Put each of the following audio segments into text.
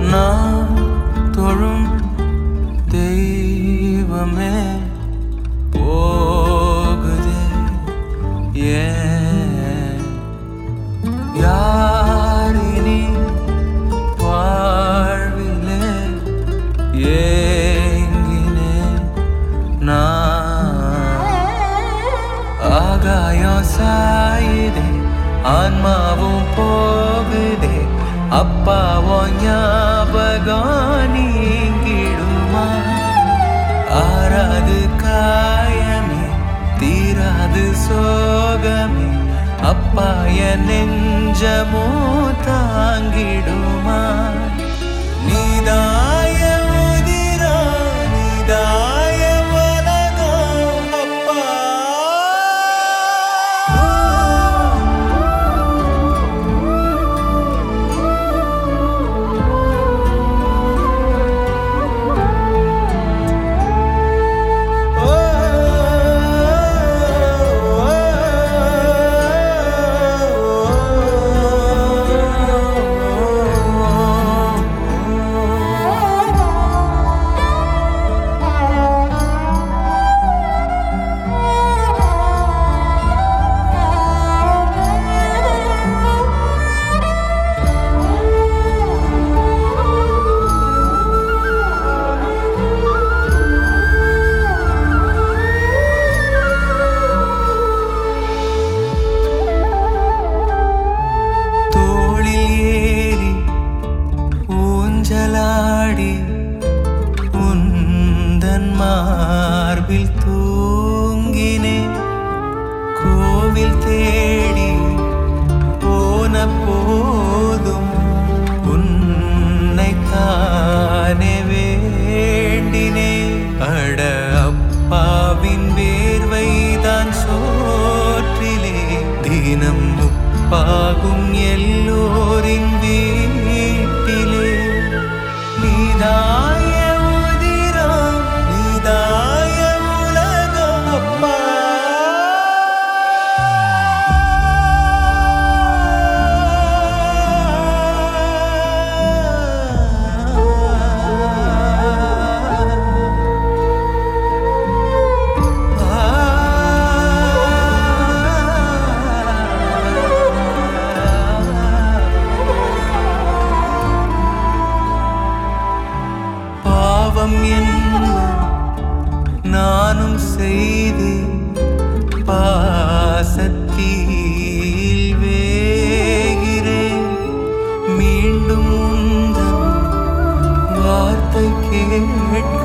நான் தொழும் தெய்வமே போகுதே ஏன் யாரினி வாழ்விலே ஏங்கினே நான் ஆகாயம் சாயுதே ஆன்மாவும் போகுதே அப்பாவும் ஞாபகம் நீங்கிடுமா ஆறாது காயமே தீராது சோகமே அப்பா என் நெஞ்சமோ தாங்கிடுமா நீதாய உதிரா நீதாய உலகம் அப்பா தோளில் ஏறி ஊஞ்சலாடி உந்தன் மார்பில் தூங்கினே கோவில் தேடி போன போதும் உன்னை தானே வேண்டினே அட அப்பாவின் வேர்வைதான் சோற்றிலே தினம் முப்பாகும் எல்லோரின் வீட்டிலே நீதாய உதிரம் நீதாய உலகம் அப்பா பாவம் என்ன நானும் செய்து பாசத்தில் வேகிறேன் மீண்டும் உந்தன் வார்த்தை கேட்க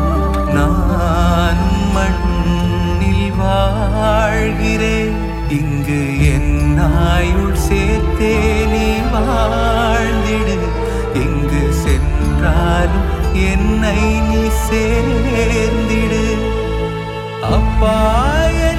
நான் மண்ணில் வாழ்கிறேன் இங்கு என் ஆயுள் சேர்த்தே நீ வாழ்ந்திடு எங்கு சென்றாலும் என்னை நீ சேர்ந்திடு அப்பா